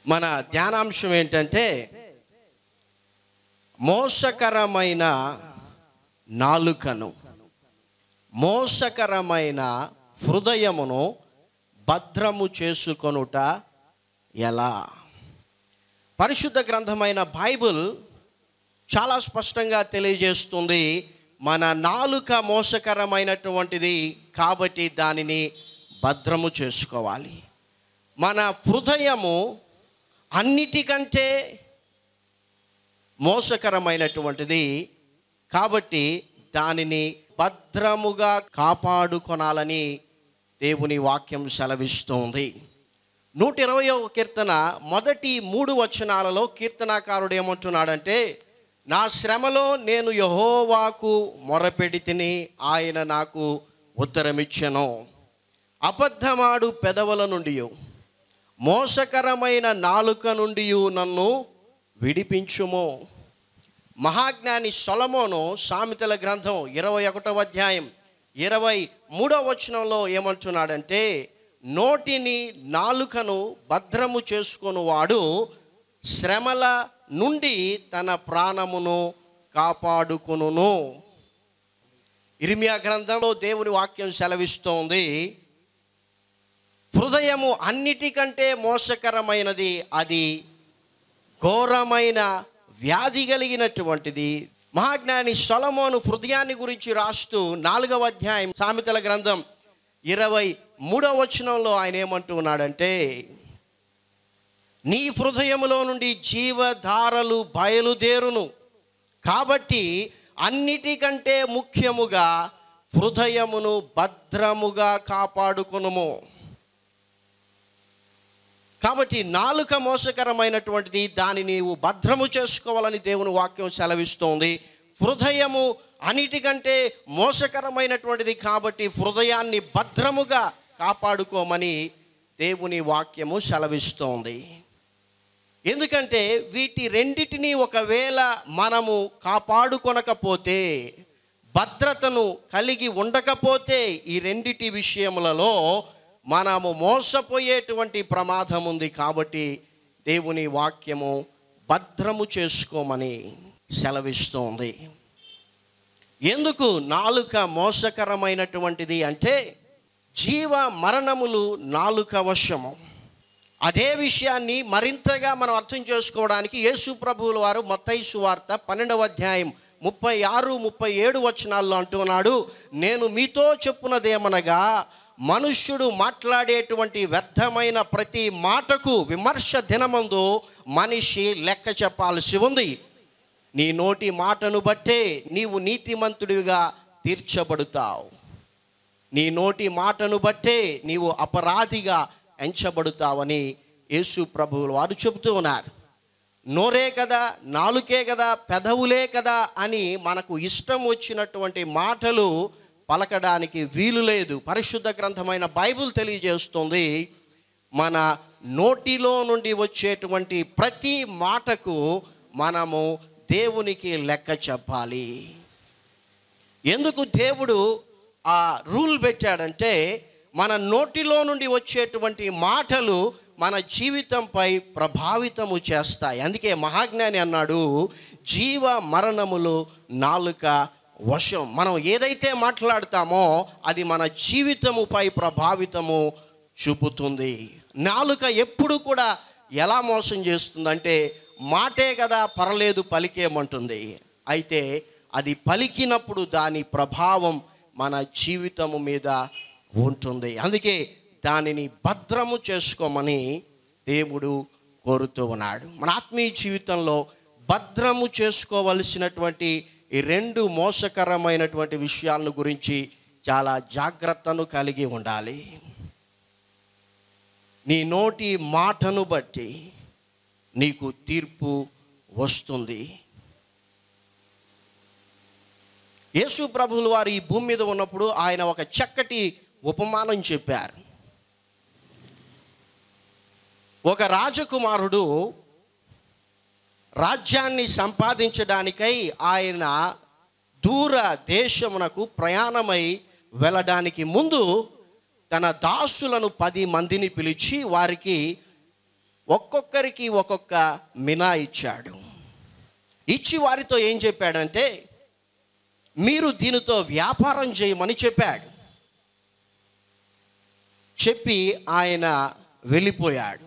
మన ధ్యానాంశం ఏంటంటే మోసకరమైన నాలుకను మోసకరమైన హృదయమును భద్రము చేసుకొనుట ఎలా పరిశుద్ధ గ్రంథమైన బైబిల్ చాలా స్పష్టంగా తెలియజేస్తుంది మన నాలుక మోసకరమైనటువంటిది కాబట్టి దానిని భద్రము చేసుకోవాలి మన హృదయము అన్నిటికంటే మోసకరమైనటువంటిది కాబట్టి దానిని భద్రముగా కాపాడుకొనాలని దేవుని వాక్యం సెలవిస్తోంది నూట ఇరవయో కీర్తన మొదటి మూడు వచనాలలో కీర్తనాకారుడు ఏమంటున్నాడంటే నా శ్రమలో నేను యహోవాకు మొరపెడి తిని ఆయన నాకు ఉత్తరమిచ్చెను అబద్ధమాడు పెదవుల నుండి మోసకరమైన నాలుక నుండి నన్ను విడిపించుము మహాజ్ఞాని సొలమోను సామెతల గ్రంథం ఇరవై ఒకటవ అధ్యాయం ఇరవై మూడవ వచనంలో ఏమంటున్నాడంటే నోటిని నాలుకను భద్రము చేసుకొనువాడు శ్రమల నుండి తన ప్రాణమును కాపాడుకొనును ఇరిమియా గ్రంథంలో దేవుని వాక్యం సెలవిస్తోంది హృదయము అన్నిటికంటే మోసకరమైనది అది ఘోరమైన వ్యాధి కలిగినటువంటిది మహాజ్ఞాని సొలమోను హృదయాన్ని గురించి రాస్తూ నాలుగవ అధ్యాయం సామెతల గ్రంథం ఇరవై మూడవ వచనంలో ఆయన ఏమంటున్నాడంటే నీ హృదయములో నుండి జీవధారలు బయలుదేరును కాబట్టి అన్నిటికంటే ముఖ్యముగా హృదయమును భద్రముగా కాపాడుకొనుము కాబట్టి నాలుక మోసకరమైనటువంటిది దాన్ని నీవు భద్రము చేసుకోవాలని దేవుని వాక్యం సెలవిస్తోంది హృదయము అన్నిటికంటే మోసకరమైనటువంటిది కాబట్టి హృదయాన్ని భద్రముగా కాపాడుకోమని దేవుని వాక్యము సెలవిస్తోంది ఎందుకంటే వీటి రెండిటిని ఒకవేళ మనము కాపాడుకొనకపోతే భద్రతను కలిగి ఉండకపోతే ఈ రెండిటి విషయములలో మనము మోసపోయేటువంటి ప్రమాదం ఉంది కాబట్టి దేవుని వాక్యము భద్రము చేసుకోమని సెలవిస్తోంది ఎందుకు నాలుక మోసకరమైనటువంటిది అంటే జీవ మరణములు నాలుక వశము అదే విషయాన్ని మరింతగా మనం అర్థం చేసుకోవడానికి యేసు ప్రభువుల వారు మత్తైసు వార్త పన్నెండవ అధ్యాయం ముప్పై ఆరు ముప్పై ఏడు వచనాల్లో అంటున్నాడు నేను మీతో చెప్పున్నదేమనగా మనుష్యుడు మాట్లాడేటువంటి వ్యర్థమైన ప్రతి మాటకు విమర్శ దినమందు మనిషి లెక్క చెప్పాల్సి ఉంది నీ నోటి మాటను బట్టే నీవు నీతిమంతుడిగా తీర్చబడుతావు నీ నోటి మాటను బట్టే నీవు అపరాధిగా ఎంచబడుతావని యేసు ప్రభువులు వారు చెబుతూ ఉన్నారు నోరే కదా నాలుకే కదా పెదవులే కదా అని మనకు ఇష్టం వచ్చినటువంటి మాటలు పలకడానికి వీలు లేదు పరిశుద్ధ గ్రంథమైన బైబిల్ తెలియజేస్తుంది మన నోటిలో నుండి వచ్చేటువంటి ప్రతి మాటకు మనము దేవునికి లెక్క చెప్పాలి ఎందుకు దేవుడు ఆ రూల్ పెట్టాడంటే మన నోటిలో నుండి వచ్చేటువంటి మాటలు మన జీవితంపై ప్రభావితము చేస్తాయి అందుకే మహాజ్ఞాని అన్నాడు జీవ మరణములు నాలుక వశం మనం ఏదైతే మాట్లాడతామో అది మన జీవితముపై ప్రభావితము చూపుతుంది నాలుక ఎప్పుడు కూడా ఎలా మోసం చేస్తుందంటే మాటే కదా పర్లేదు పలికేమంటుంది అయితే అది పలికినప్పుడు దాని ప్రభావం మన జీవితము మీద ఉంటుంది అందుకే దానిని భద్రము చేసుకోమని దేవుడు కోరుతూ ఉన్నాడు మన ఆత్మీయ జీవితంలో భద్రము చేసుకోవలసినటువంటి ఈ రెండు మోసకరమైనటువంటి విషయాలను గురించి చాలా జాగ్రత్తను కలిగి ఉండాలి నీ నోటి మాటను బట్టి నీకు తీర్పు వస్తుంది యేసు ప్రభువులు వారు ఈ భూమి మీద ఉన్నప్పుడు ఆయన ఒక చక్కటి ఉపమానం చెప్పారు ఒక రాజకుమారుడు రాజ్యాన్ని సంపాదించడానికై ఆయన దూర దేశమునకు ప్రయాణమై వెళ్ళడానికి ముందు తన దాసులను పది మందిని పిలిచి వారికి ఒక్కొక్కరికి ఒక్కొక్క మినా ఇచ్చాడు ఇచ్చి వారితో ఏం చెప్పాడంటే మీరు దీనితో వ్యాపారం చేయమని చెప్పాడు చెప్పి ఆయన వెళ్ళిపోయాడు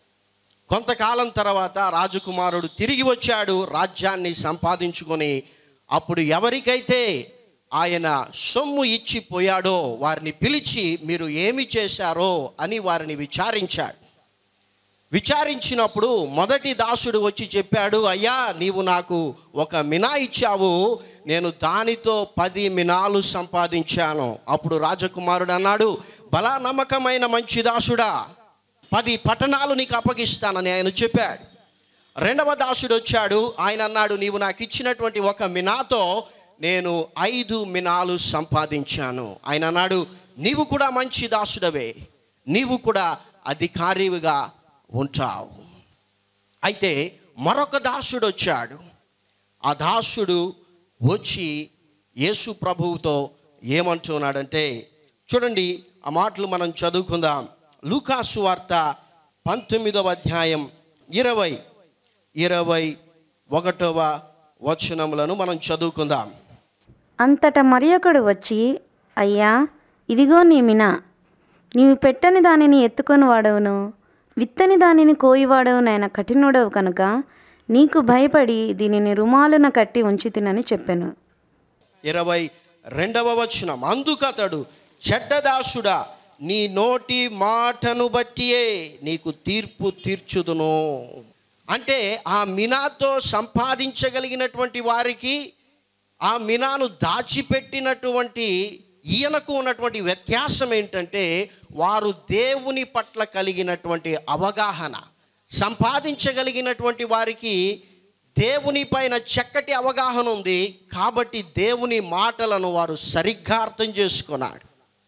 కొంతకాలం తర్వాత రాజకుమారుడు తిరిగి వచ్చాడు రాజ్యాన్ని సంపాదించుకొని అప్పుడు ఎవరికైతే ఆయన సొమ్ము ఇచ్చిపోయాడో వారిని పిలిచి మీరు ఏమి చేశారో అని వారిని విచారించాడు విచారించినప్పుడు మొదటి దాసుడు వచ్చి చెప్పాడు అయ్యా నీవు నాకు ఒక మినా ఇచ్చావు నేను దానితో పది మినాలు సంపాదించాను అప్పుడు రాజకుమారుడు అన్నాడు బలా నమ్మకమైన మంచి దాసుడా పది పట్టణాలు నీకు అప్పగిస్తానని ఆయన చెప్పాడు రెండవ దాసుడు వచ్చాడు ఆయన అన్నాడు నీవు నాకు ఇచ్చినటువంటి ఒక మినాతో నేను ఐదు మినాలు సంపాదించాను ఆయన అన్నాడు నీవు కూడా మంచి దాసుడవే నీవు కూడా అధికారివిగా ఉంటావు అయితే మరొక దాసుడు వచ్చాడు ఆ దాసుడు వచ్చి యేసు ప్రభువుతో ఏమంటున్నాడంటే చూడండి ఆ మాటలు మనం చదువుకుందాం లూకాసు వార్త పంతొమ్మిదవ అధ్యాయం ఇరవై ఇరవై ఒకటవ వచనములను మనం చదువుకుందాం అంతట మరి ఒకడు వచ్చి అయ్యా ఇదిగో నీ మినా నీవు పెట్టని దానిని ఎత్తుకొని వాడవును విత్తని దానిని కోయివాడవునైన కఠినుడవు కనుక నీకు భయపడి దీనిని రుమాలున కట్టి ఉంచితినని చెప్పెను ఇరవై రెండవ వచనం అందుకతడు చెడ్డదాసుడా నీ నోటి మాటను బట్టియే నీకు తీర్పు తీర్చుదును అంటే ఆ మినాతో సంపాదించగలిగినటువంటి వారికి ఆ మినాను దాచిపెట్టినటువంటి ఈయనకు ఉన్నటువంటి వ్యత్యాసం ఏంటంటే వారు దేవుని పట్ల కలిగినటువంటి అవగాహన సంపాదించగలిగినటువంటి వారికి దేవుని పైన చక్కటి అవగాహన ఉంది కాబట్టి దేవుని మాటలను వారు సరిగ్గా అర్థం చేసుకున్నాడు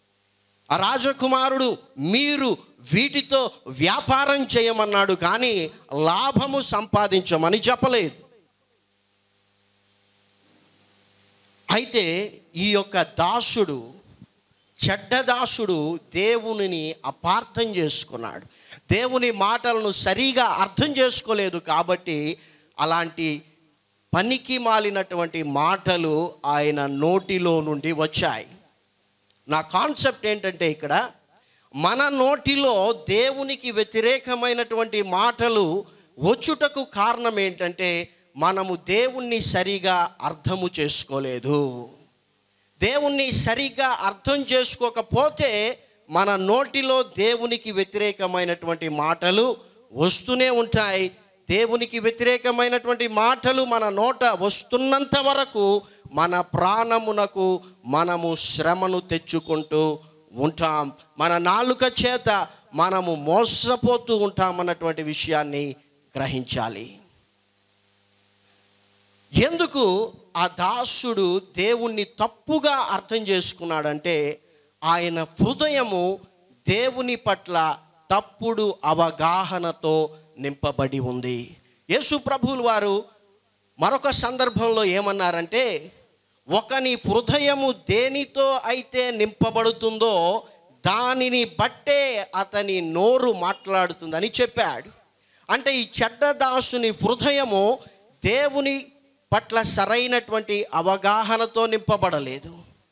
ఆ రాజకుమారుడు మీరు వీటితో వ్యాపారం చేయమన్నాడు కానీ లాభము సంపాదించమని చెప్పలేదు అయితే ఈ యొక్క దాసుడు చెడ్డ దాసుడు దేవునిని అపార్థం చేసుకున్నాడు దేవుని మాటలను సరిగా అర్థం చేసుకోలేదు కాబట్టి అలాంటి పనికి మాలినటువంటి మాటలు ఆయన నోటిలో నుండి వచ్చాయి నా కాన్సెప్ట్ ఏంటంటే ఇక్కడ మన నోటిలో దేవునికి వ్యతిరేకమైనటువంటి మాటలు వచ్చుటకు కారణం ఏంటంటే మనము దేవుణ్ణి సరిగా అర్థము చేసుకోలేదు దేవుణ్ణి సరిగ్గా అర్థం చేసుకోకపోతే మన నోటిలో దేవునికి వ్యతిరేకమైనటువంటి మాటలు వస్తూనే ఉంటాయి దేవునికి వ్యతిరేకమైనటువంటి మాటలు మన నోట వస్తున్నంత వరకు మన ప్రాణమునకు మనము శ్రమను తెచ్చుకుంటూ ఉంటాం మన నాలుక చేత మనము మోసపోతూ ఉంటామన్నటువంటి విషయాన్ని గ్రహించాలి ఎందుకు ఆ దాసుడు దేవుణ్ణి తప్పుగా అర్థం చేసుకున్నాడంటే ఆయన హృదయము దేవుని పట్ల తప్పుడు అవగాహనతో నింపబడి ఉంది యేసు ప్రభువులు వారు మరొక సందర్భంలో ఏమన్నారంటే ఒకని హృదయము దేనితో అయితే నింపబడుతుందో దానిని బట్టే అతని నోరు మాట్లాడుతుందని చెప్పాడు అంటే ఈ చెడ్డదాసుని హృదయము దేవుని పట్ల సరైనటువంటి అవగాహనతో నింపబడలేదు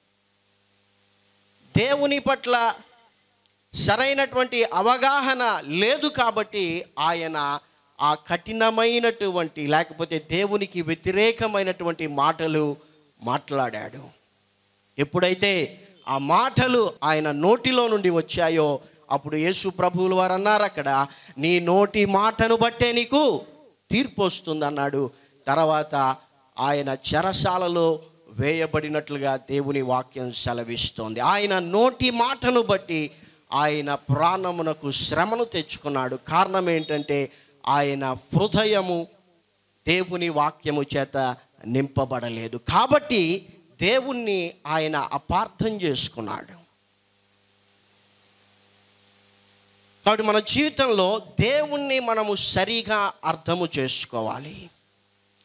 దేవుని పట్ల సరైనటువంటి అవగాహన లేదు కాబట్టి ఆయన ఆ కఠినమైనటువంటి లేకపోతే దేవునికి వ్యతిరేకమైనటువంటి మాటలు మాట్లాడాడు ఎప్పుడైతే ఆ మాటలు ఆయన నోటిలో నుండి వచ్చాయో అప్పుడు యేసు ప్రభువులు వారు అన్నారు అక్కడ నీ నోటి మాటను బట్టే నీకు తీర్పు వస్తుంది అన్నాడు తర్వాత ఆయన చెరసాలలో వేయబడినట్లుగా దేవుని వాక్యం సెలవిస్తోంది ఆయన నోటి మాటను బట్టి ఆయన ప్రాణమునకు శ్రమను తెచ్చుకున్నాడు కారణం ఏంటంటే ఆయన హృదయము దేవుని వాక్యము చేత నింపబడలేదు కాబట్టి దేవుణ్ణి ఆయన అపార్థం చేసుకున్నాడు కాబట్టి మన జీవితంలో దేవుణ్ణి మనము సరిగా అర్థము చేసుకోవాలి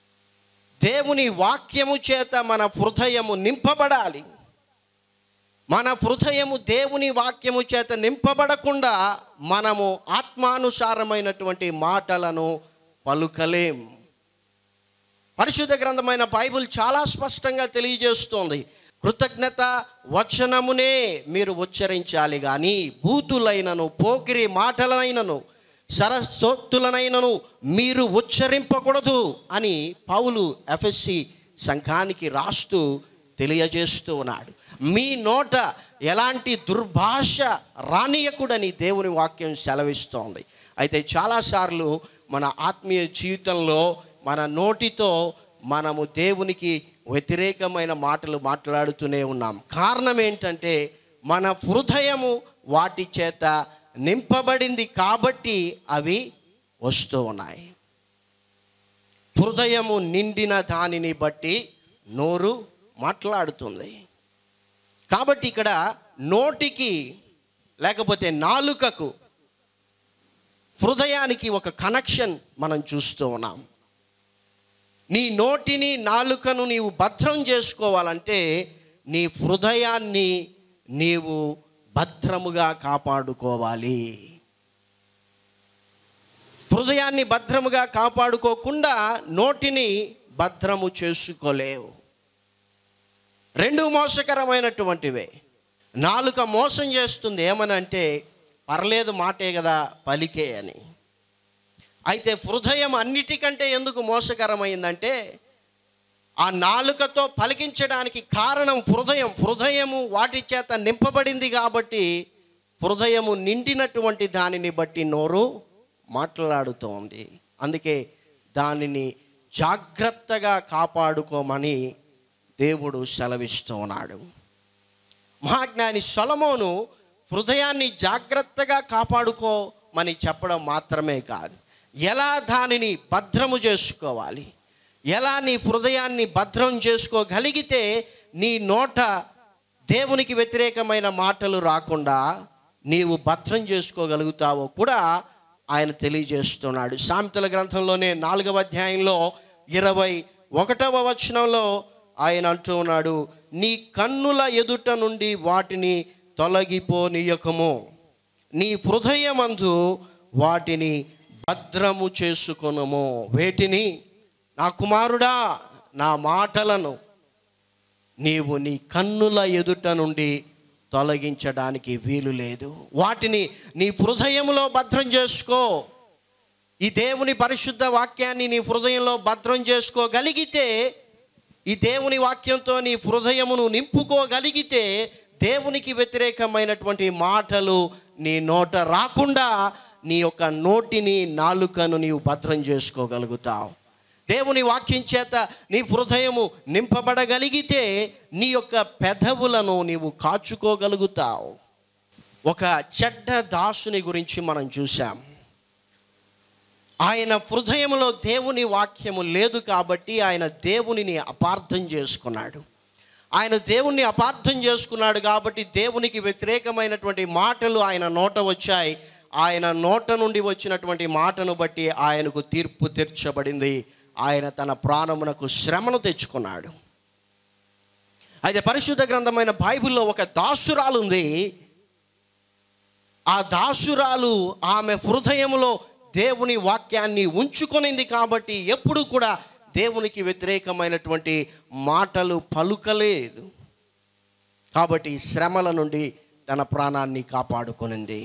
దేవుని వాక్యము చేత మన హృదయము నింపబడాలి మన హృదయము దేవుని వాక్యము చేత నింపబడకుండా మనము ఆత్మానుసారమైనటువంటి మాటలను పలుకలేం పరిశుద్ధ గ్రంథమైన బైబిల్ చాలా స్పష్టంగా తెలియజేస్తోంది కృతజ్ఞత వచనమునే మీరు ఉచ్చరించాలి కానీ బూతులైనను పోకిరి మాటలనైనను సరస్వత్తులనైనను మీరు ఉచ్చరింపకూడదు అని పౌలు ఎఫ్ఎస్సి సంఘానికి రాస్తూ తెలియజేస్తూ ఉన్నాడు మీ నోట ఎలాంటి దుర్భాష రానియకుడని దేవుని వాక్యం సెలవిస్తోంది అయితే చాలాసార్లు మన ఆత్మీయ జీవితంలో మన నోటితో మనము దేవునికి వ్యతిరేకమైన మాటలు మాట్లాడుతూనే ఉన్నాం కారణం ఏంటంటే మన హృదయము వాటి చేత నింపబడింది కాబట్టి అవి వస్తూ ఉన్నాయి హృదయము నిండిన దానిని బట్టి నోరు మాట్లాడుతుంది కాబట్టి ఇక్కడ నోటికి లేకపోతే నాలుకకు హృదయానికి ఒక కనెక్షన్ మనం చూస్తూ ఉన్నాం నీ నోటిని నాలుకను నీవు భద్రం చేసుకోవాలంటే నీ హృదయాన్ని నీవు భద్రముగా కాపాడుకోవాలి హృదయాన్ని భద్రముగా కాపాడుకోకుండా నోటిని భద్రము చేసుకోలేవు రెండు మోసకరమైనటువంటివే నాలుక మోసం చేస్తుంది ఏమనంటే పర్లేదు మాటే కదా పలికే అని అయితే హృదయం అన్నిటికంటే ఎందుకు మోసకరమైందంటే ఆ నాలుకతో పలికించడానికి కారణం హృదయం హృదయము వాటి చేత నింపబడింది కాబట్టి హృదయము నిండినటువంటి దానిని బట్టి నోరు మాట్లాడుతోంది అందుకే దానిని జాగ్రత్తగా కాపాడుకోమని దేవుడు సెలవిస్తూ ఉన్నాడు మహాజ్ఞాని సొలమోను హృదయాన్ని జాగ్రత్తగా కాపాడుకోమని చెప్పడం మాత్రమే కాదు ఎలా దానిని భద్రము చేసుకోవాలి ఎలా నీ హృదయాన్ని భద్రం చేసుకోగలిగితే నీ నోట దేవునికి వ్యతిరేకమైన మాటలు రాకుండా నీవు భద్రం చేసుకోగలుగుతావో కూడా ఆయన తెలియజేస్తున్నాడు సామెతల గ్రంథంలోనే నాలుగవ అధ్యాయంలో ఇరవై ఒకటవ వచనంలో ఆయన అంటూ ఉన్నాడు నీ కన్నుల ఎదుట నుండి వాటిని తొలగిపోనీయకము నీ హృదయమందు వాటిని భద్రము చేసుకొనుము వేటిని నా కుమారుడా నా మాటలను నీవు నీ కన్నుల ఎదుట నుండి తొలగించడానికి వీలు లేదు వాటిని నీ హృదయంలో భద్రం చేసుకో ఈ దేవుని పరిశుద్ధ వాక్యాన్ని నీ హృదయంలో భద్రం చేసుకోగలిగితే ఈ దేవుని వాక్యంతో నీ హృదయమును నింపుకోగలిగితే దేవునికి వ్యతిరేకమైనటువంటి మాటలు నీ నోట రాకుండా నీ యొక్క నోటిని నాలుకను నీవు భద్రం చేసుకోగలుగుతావు దేవుని వాక్యం చేత నీ హృదయము నింపబడగలిగితే నీ యొక్క పెదవులను నీవు కాచుకోగలుగుతావు ఒక చెడ్డ దాసుని గురించి మనం చూసాం ఆయన హృదయంలో దేవుని వాక్యము లేదు కాబట్టి ఆయన దేవునిని అపార్థం చేసుకున్నాడు ఆయన దేవుణ్ణి అపార్థం చేసుకున్నాడు కాబట్టి దేవునికి వ్యతిరేకమైనటువంటి మాటలు ఆయన నోట వచ్చాయి ఆయన నోట నుండి వచ్చినటువంటి మాటను బట్టి ఆయనకు తీర్పు తీర్చబడింది ఆయన తన ప్రాణమునకు శ్రమను తెచ్చుకున్నాడు అయితే పరిశుద్ధ గ్రంథమైన బైబిల్లో ఒక దాసురాలు ఉంది ఆ దాసురాలు ఆమె హృదయంలో దేవుని వాక్యాన్ని ఉంచుకొనింది కాబట్టి ఎప్పుడు కూడా దేవునికి వ్యతిరేకమైనటువంటి మాటలు పలుకలేదు కాబట్టి శ్రమల నుండి తన ప్రాణాన్ని కాపాడుకొనింది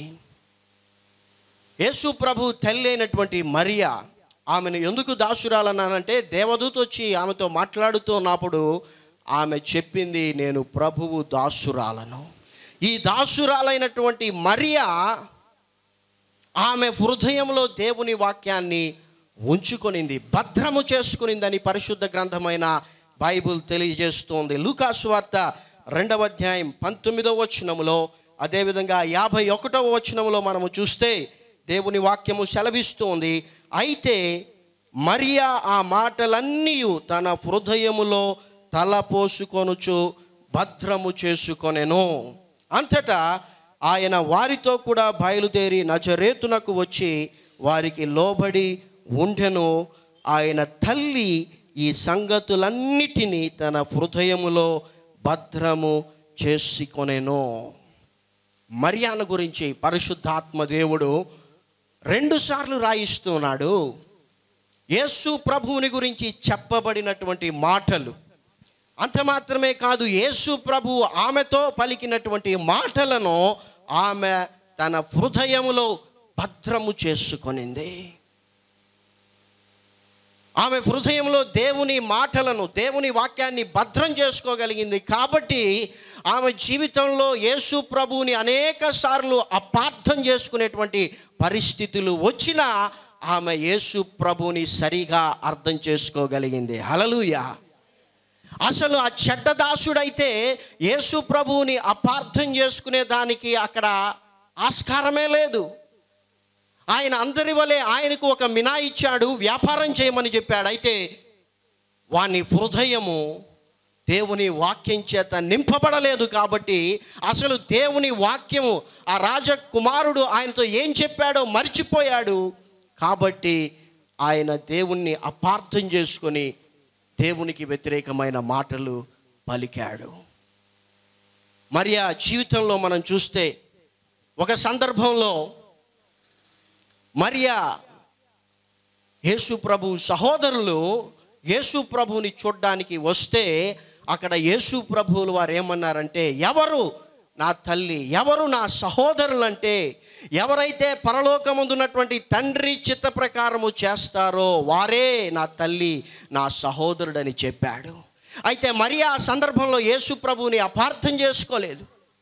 యేసు ప్రభు తల్లి అయినటువంటి మరియా ఆమెను ఎందుకు దాసురాలన్నానంటే దేవదూత వచ్చి ఆమెతో మాట్లాడుతూ ఉన్నప్పుడు ఆమె చెప్పింది నేను ప్రభువు దాసురాలను ఈ దాసురాలైనటువంటి మరియా ఆమె హృదయంలో దేవుని వాక్యాన్ని ఉంచుకొనింది భద్రము చేసుకునిందని పరిశుద్ధ గ్రంథమైన బైబిల్ తెలియజేస్తోంది లూకాసు వార్త రెండవ అధ్యాయం పంతొమ్మిదవ వచనములో అదేవిధంగా యాభై ఒకటవ వచనములో మనము చూస్తే దేవుని వాక్యము సెలవిస్తోంది అయితే మరియా ఆ మాటలన్నీ తన హృదయములో తలపోసుకొనుచు భద్రము చేసుకొనెను అంతటా ఆయన వారితో కూడా బయలుదేరి నజరేతునకు వచ్చి వారికి లోబడి ఉండెను ఆయన తల్లి ఈ సంగతులన్నిటినీ తన హృదయములో భద్రము చేసుకొనేను మరియాను గురించి పరిశుద్ధాత్మ దేవుడు రెండుసార్లు రాయిస్తున్నాడు యేసు ప్రభువుని గురించి చెప్పబడినటువంటి మాటలు అంత మాత్రమే కాదు యేసు ప్రభువు ఆమెతో పలికినటువంటి మాటలను ఆమె తన హృదయములో భద్రము చేసుకొనింది ఆమె హృదయంలో దేవుని మాటలను దేవుని వాక్యాన్ని భద్రం చేసుకోగలిగింది కాబట్టి ఆమె జీవితంలో యేసు ప్రభువుని అనేక సార్లు అపార్థం చేసుకునేటువంటి పరిస్థితులు వచ్చినా ఆమె యేసు ప్రభువుని సరిగా అర్థం చేసుకోగలిగింది హలలుయ అసలు ఆ చెడ్డదాసుడైతే యేసు ప్రభువుని అపార్థం చేసుకునే దానికి అక్కడ ఆస్కారమే లేదు ఆయన అందరి వలె ఆయనకు ఒక మినా ఇచ్చాడు వ్యాపారం చేయమని చెప్పాడు అయితే వాని హృదయము దేవుని వాక్యం చేత నింపబడలేదు కాబట్టి అసలు దేవుని వాక్యము ఆ రాజకుమారుడు ఆయనతో ఏం చెప్పాడో మర్చిపోయాడు కాబట్టి ఆయన దేవుణ్ణి అపార్థం చేసుకొని దేవునికి వ్యతిరేకమైన మాటలు పలికాడు మరి ఆ జీవితంలో మనం చూస్తే ఒక సందర్భంలో మరియా యేసు ప్రభు సహోదరులు యేసు ప్రభుని చూడ్డానికి వస్తే అక్కడ యేసు ప్రభువులు వారు ఏమన్నారంటే ఎవరు నా తల్లి ఎవరు నా సహోదరులు అంటే ఎవరైతే పరలోకముందున్నటువంటి తండ్రి చిత్త ప్రకారము చేస్తారో వారే నా తల్లి నా సహోదరుడని చెప్పాడు అయితే మరి ఆ సందర్భంలో యేసు ప్రభువుని అపార్థం చేసుకోలేదు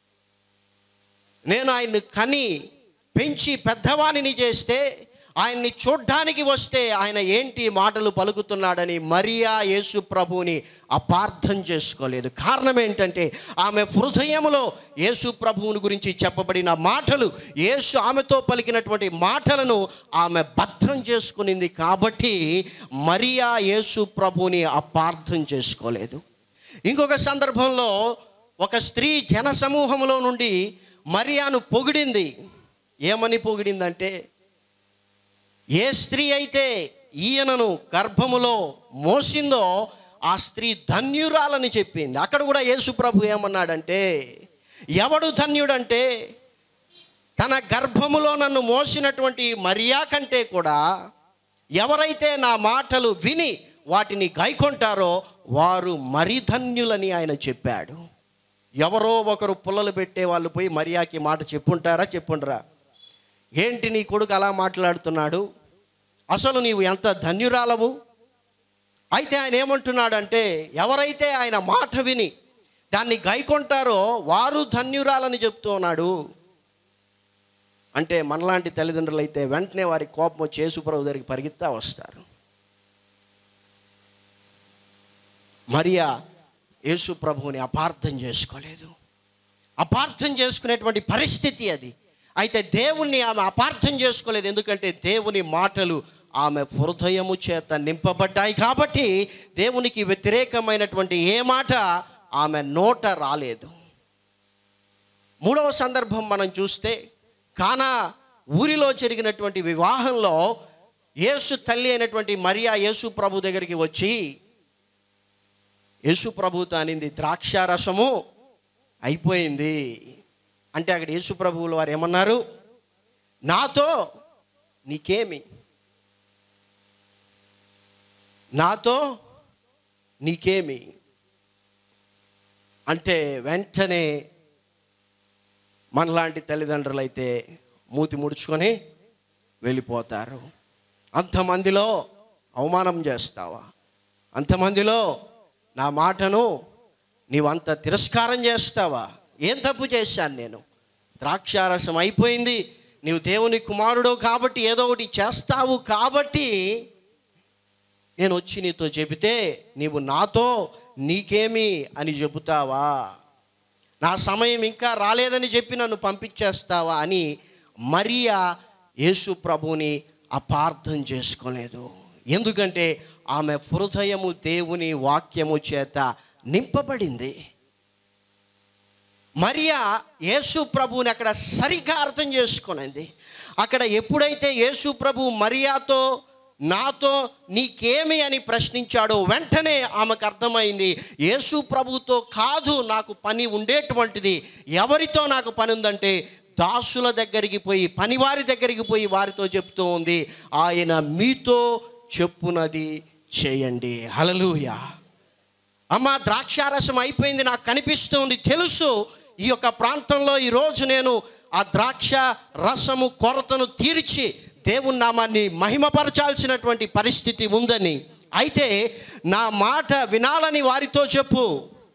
నేను ఆయన్ని కని పెంచి పెద్దవాణిని చేస్తే ఆయన్ని చూడ్డానికి వస్తే ఆయన ఏంటి మాటలు పలుకుతున్నాడని మరియా యేసు ప్రభువుని అపార్థం చేసుకోలేదు కారణం ఏంటంటే ఆమె హృదయములో యేసు ప్రభువుని గురించి చెప్పబడిన మాటలు యేసు ఆమెతో పలికినటువంటి మాటలను ఆమె భద్రం చేసుకునింది కాబట్టి మరియా యేసు ప్రభువుని అపార్థం చేసుకోలేదు ఇంకొక సందర్భంలో ఒక స్త్రీ జన సమూహంలో నుండి మరియాను పొగిడింది ఏమని పొగిడిందంటే ఏ స్త్రీ అయితే ఈయనను గర్భములో మోసిందో ఆ స్త్రీ ధన్యురాలని చెప్పింది అక్కడ కూడా యేసు ప్రభు ఏమన్నాడంటే ఎవడు ధన్యుడంటే తన గర్భములో నన్ను మోసినటువంటి మరియా కంటే కూడా ఎవరైతే నా మాటలు విని వాటిని గైకొంటారో వారు మరి ధన్యులని ఆయన చెప్పాడు ఎవరో ఒకరు పుల్లలు పెట్టే వాళ్ళు పోయి మరియాకి మాట చెప్పుంటారా చెప్పుండరా ఏంటి నీ కొడుకు అలా మాట్లాడుతున్నాడు అసలు నీవు ఎంత ధన్యురాలవు అయితే ఆయన ఏమంటున్నాడంటే ఎవరైతే ఆయన మాట విని దాన్ని గైకొంటారో వారు ధన్యురాలని చెప్తూ ఉన్నాడు అంటే మనలాంటి తల్లిదండ్రులు అయితే వెంటనే వారి కోపం వచ్చి యేసుప్రభు దగ్గరికి పరిగెత్తా వస్తారు మరియా యేసు ప్రభువుని అపార్థం చేసుకోలేదు అపార్థం చేసుకునేటువంటి పరిస్థితి అది అయితే దేవుణ్ణి ఆమె అపార్థం చేసుకోలేదు ఎందుకంటే దేవుని మాటలు ఆమె హృదయము చేత నింపబడ్డాయి కాబట్టి దేవునికి వ్యతిరేకమైనటువంటి ఏ మాట ఆమె నోట రాలేదు మూడవ సందర్భం మనం చూస్తే కానా ఊరిలో జరిగినటువంటి వివాహంలో యేసు తల్లి అయినటువంటి మరియా యేసు ప్రభు దగ్గరికి వచ్చి యేసు ప్రభుతో అనింది ద్రాక్షారసము అయిపోయింది అంటే అక్కడ యేసు ప్రభువులు వారు ఏమన్నారు నాతో నీకేమి నాతో నీకేమి అంటే వెంటనే మనలాంటి తల్లిదండ్రులు అయితే మూతి ముడుచుకొని వెళ్ళిపోతారు అంతమందిలో అవమానం చేస్తావా అంతమందిలో నా మాటను నీవంత తిరస్కారం చేస్తావా ఏం తప్పు చేశాను నేను ద్రాక్షారసం అయిపోయింది నీవు దేవుని కుమారుడు కాబట్టి ఏదో ఒకటి చేస్తావు కాబట్టి నేను వచ్చి నీతో చెబితే నీవు నాతో నీకేమి అని చెబుతావా నా సమయం ఇంకా రాలేదని చెప్పి నన్ను పంపించేస్తావా అని మరియా యేసు ప్రభుని అపార్థం చేసుకోలేదు ఎందుకంటే ఆమె హృదయము దేవుని వాక్యము చేత నింపబడింది మరియా యేసు ప్రభువుని అక్కడ సరిగ్గా అర్థం చేసుకునింది అక్కడ ఎప్పుడైతే యేసు ప్రభు మరియాతో నాతో నీకేమి అని ప్రశ్నించాడో వెంటనే ఆమెకు అర్థమైంది యేసు ప్రభుతో కాదు నాకు పని ఉండేటువంటిది ఎవరితో నాకు పని ఉందంటే దాసుల దగ్గరికి పోయి పనివారి దగ్గరికి పోయి వారితో చెప్తూ ఉంది ఆయన మీతో చెప్పునది చేయండి హలలుయా అమ్మ ద్రాక్షారసం అయిపోయింది నాకు కనిపిస్తుంది తెలుసు ఈ యొక్క ప్రాంతంలో ఈరోజు నేను ఆ ద్రాక్ష రసము కొరతను తీర్చి దేవుని నామాన్ని మహిమపరచాల్సినటువంటి పరిస్థితి ఉందని అయితే నా మాట వినాలని వారితో చెప్పు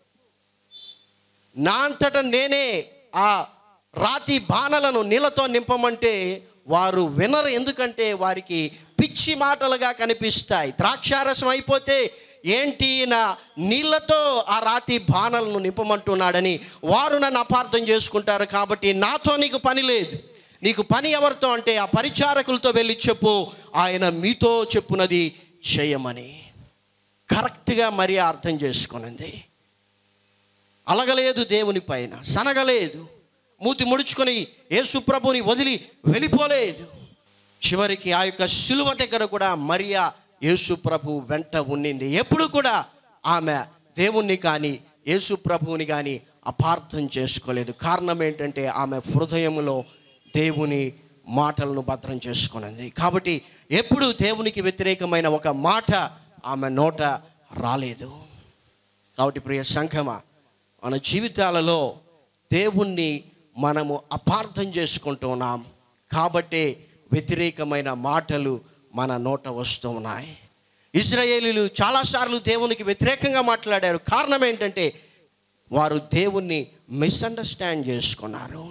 నా అంతట నేనే ఆ రాతి బాణలను నీళ్ళతో నింపమంటే వారు వినరు ఎందుకంటే వారికి పిచ్చి మాటలుగా కనిపిస్తాయి ద్రాక్షారసం అయిపోతే ఏంటి నా నీళ్ళతో ఆ రాతి బాణలను నింపమంటున్నాడని వారు నన్ను అపార్థం చేసుకుంటారు కాబట్టి నాతో నీకు పని లేదు నీకు పని ఎవరితో అంటే ఆ పరిచారకులతో వెళ్ళి చెప్పు ఆయన మీతో చెప్పునది చేయమని కరెక్ట్గా మరి అర్థం చేసుకునింది అలగలేదు దేవుని పైన సనగలేదు మూతి ముడుచుకొని యేసుప్రభుని వదిలి వెళ్ళిపోలేదు చివరికి ఆ యొక్క శిలువ దగ్గర కూడా మరియా యేసుప్రభు వెంట ఉండింది ఎప్పుడు కూడా ఆమె దేవుణ్ణి కానీ యేసుప్రభువుని కానీ అపార్థం చేసుకోలేదు కారణం ఏంటంటే ఆమె హృదయంలో దేవుని మాటలను భద్రం చేసుకున్నది కాబట్టి ఎప్పుడు దేవునికి వ్యతిరేకమైన ఒక మాట ఆమె నోట రాలేదు కాబట్టి ప్రియ సంఘమ మన జీవితాలలో దేవుణ్ణి మనము అపార్థం చేసుకుంటున్నాం కాబట్టే వ్యతిరేకమైన మాటలు మన నోట వస్తూ ఉన్నాయి ఇజ్రాయేలీలు చాలాసార్లు దేవునికి వ్యతిరేకంగా మాట్లాడారు కారణం ఏంటంటే వారు దేవుణ్ణి మిస్అండర్స్టాండ్ చేసుకున్నారు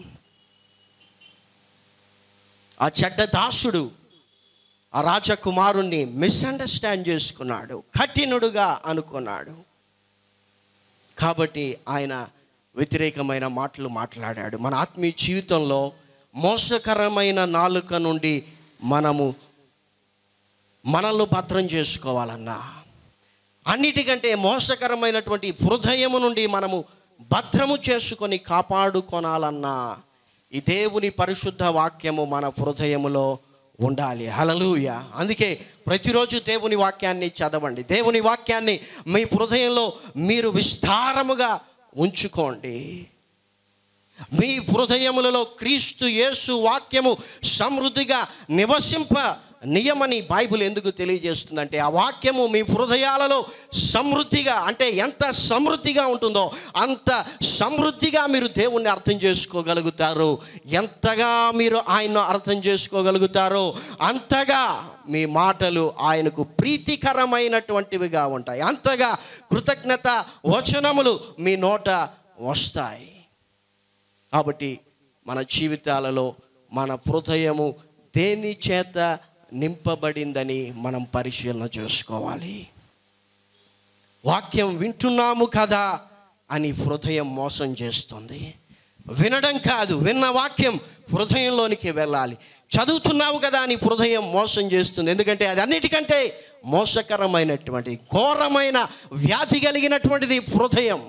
ఆ చెడ్డ దాసుడు ఆ రాజకుమారుణ్ణి మిస్అండర్స్టాండ్ చేసుకున్నాడు కఠినుడుగా అనుకున్నాడు కాబట్టి ఆయన వ్యతిరేకమైన మాటలు మాట్లాడాడు మన ఆత్మీయ జీవితంలో మోసకరమైన నాలుక నుండి మనము మనల్ని భద్రం చేసుకోవాలన్నా అన్నిటికంటే మోసకరమైనటువంటి హృదయము నుండి మనము భద్రము చేసుకొని కాపాడుకొనాలన్నా ఈ దేవుని పరిశుద్ధ వాక్యము మన హృదయములో ఉండాలి హలలుయ అందుకే ప్రతిరోజు దేవుని వాక్యాన్ని చదవండి దేవుని వాక్యాన్ని మీ హృదయంలో మీరు విస్తారముగా ఉంచుకోండి మీ హృదయములలో క్రీస్తు యేసు వాక్యము సమృద్ధిగా నివసింప నియమని బైబిల్ ఎందుకు తెలియజేస్తుందంటే ఆ వాక్యము మీ హృదయాలలో సమృద్ధిగా అంటే ఎంత సమృద్ధిగా ఉంటుందో అంత సమృద్ధిగా మీరు దేవుణ్ణి అర్థం చేసుకోగలుగుతారు ఎంతగా మీరు ఆయన్ను అర్థం చేసుకోగలుగుతారో అంతగా మీ మాటలు ఆయనకు ప్రీతికరమైనటువంటివిగా ఉంటాయి అంతగా కృతజ్ఞత వచనములు మీ నోట వస్తాయి కాబట్టి మన జీవితాలలో మన హృదయము దేని చేత నింపబడిందని మనం పరిశీలన చేసుకోవాలి వాక్యం వింటున్నాము కదా అని హృదయం మోసం చేస్తుంది వినడం కాదు విన్న వాక్యం హృదయంలోనికి వెళ్ళాలి చదువుతున్నావు కదా అని హృదయం మోసం చేస్తుంది ఎందుకంటే అది అన్నిటికంటే మోసకరమైనటువంటి ఘోరమైన వ్యాధి కలిగినటువంటిది హృదయం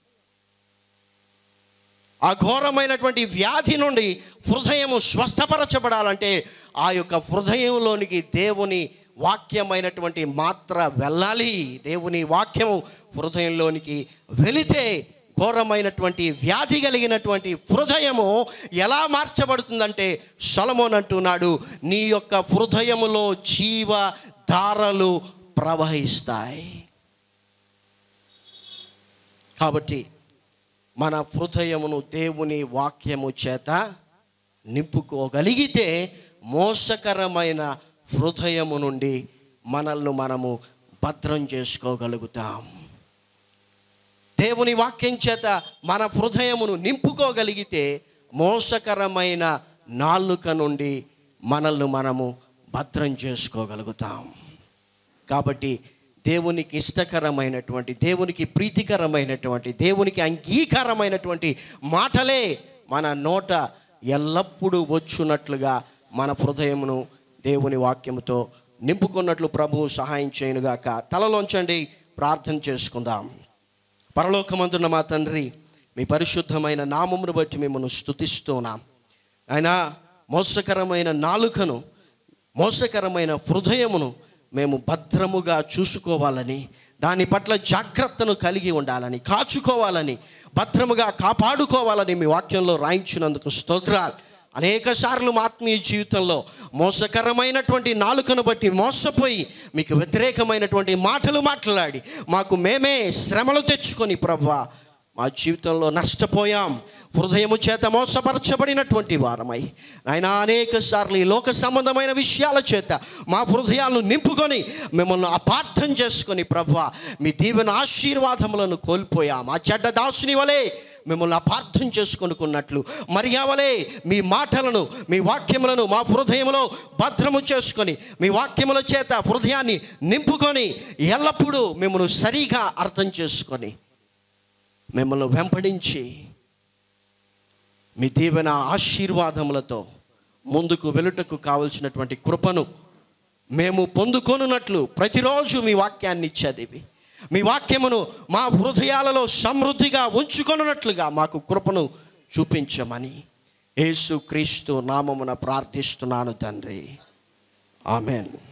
ఆ ఘోరమైనటువంటి వ్యాధి నుండి హృదయము స్వస్థపరచబడాలంటే ఆ యొక్క హృదయంలోనికి దేవుని వాక్యమైనటువంటి మాత్ర వెళ్ళాలి దేవుని వాక్యము హృదయంలోనికి వెళితే ఘోరమైనటువంటి వ్యాధి కలిగినటువంటి హృదయము ఎలా మార్చబడుతుందంటే సొలమోన్ అంటున్నాడు నీ యొక్క హృదయములో జీవ ధారలు ప్రవహిస్తాయి కాబట్టి మన హృదయమును దేవుని వాక్యము చేత నింపుకోగలిగితే మోసకరమైన హృదయము నుండి మనల్ని మనము భద్రం చేసుకోగలుగుతాం దేవుని వాక్యం చేత మన హృదయమును నింపుకోగలిగితే మోసకరమైన నాలుక నుండి మనల్ని మనము భద్రం చేసుకోగలుగుతాం కాబట్టి దేవునికి ఇష్టకరమైనటువంటి దేవునికి ప్రీతికరమైనటువంటి దేవునికి అంగీకారమైనటువంటి మాటలే మన నోట ఎల్లప్పుడూ వచ్చున్నట్లుగా మన హృదయమును దేవుని వాక్యముతో నింపుకున్నట్లు ప్రభువు సహాయం చేయనుగాక తలలోంచండి ప్రార్థన చేసుకుందాం పరలోకమందున్న మా తండ్రి మీ పరిశుద్ధమైన నామమును బట్టి మిమ్మల్ని స్తుతిస్తున్నాం ఆయన మోసకరమైన నాలుకను మోసకరమైన హృదయమును మేము భద్రముగా చూసుకోవాలని దాని పట్ల జాగ్రత్తను కలిగి ఉండాలని కాచుకోవాలని భద్రముగా కాపాడుకోవాలని మీ వాక్యంలో రాయించినందుకు స్తోత్రాలు అనేక సార్లు మా ఆత్మీయ జీవితంలో మోసకరమైనటువంటి నాలుకను బట్టి మోసపోయి మీకు వ్యతిరేకమైనటువంటి మాటలు మాట్లాడి మాకు మేమే శ్రమలు తెచ్చుకొని ప్రవ్వా మా జీవితంలో నష్టపోయాం హృదయము చేత మోసపరచబడినటువంటి వారమై ఆయన అనేక సార్లు ఈ లోక సంబంధమైన విషయాల చేత మా హృదయాలను నింపుకొని మిమ్మల్ని అపార్థం చేసుకొని ప్రభా మీ దీవెన ఆశీర్వాదములను కోల్పోయాం ఆ చెడ్డ దాసుని వలె మిమ్మల్ని అపార్థం చేసుకొనుకున్నట్లు మరియా వలె మీ మాటలను మీ వాక్యములను మా హృదయంలో భద్రము చేసుకొని మీ వాక్యముల చేత హృదయాన్ని నింపుకొని ఎల్లప్పుడూ మిమ్మల్ని సరిగా అర్థం చేసుకొని మిమ్మల్ని వెంపడించి మీ దీవెన ఆశీర్వాదములతో ముందుకు వెలుటకు కావలసినటువంటి కృపను మేము పొందుకొనున్నట్లు ప్రతిరోజు మీ వాక్యాన్ని చదివి మీ వాక్యమును మా హృదయాలలో సమృద్ధిగా ఉంచుకొనున్నట్లుగా మాకు కృపను చూపించమని యేసు క్రీస్తు నామమున ప్రార్థిస్తున్నాను తండ్రి ఆమెన్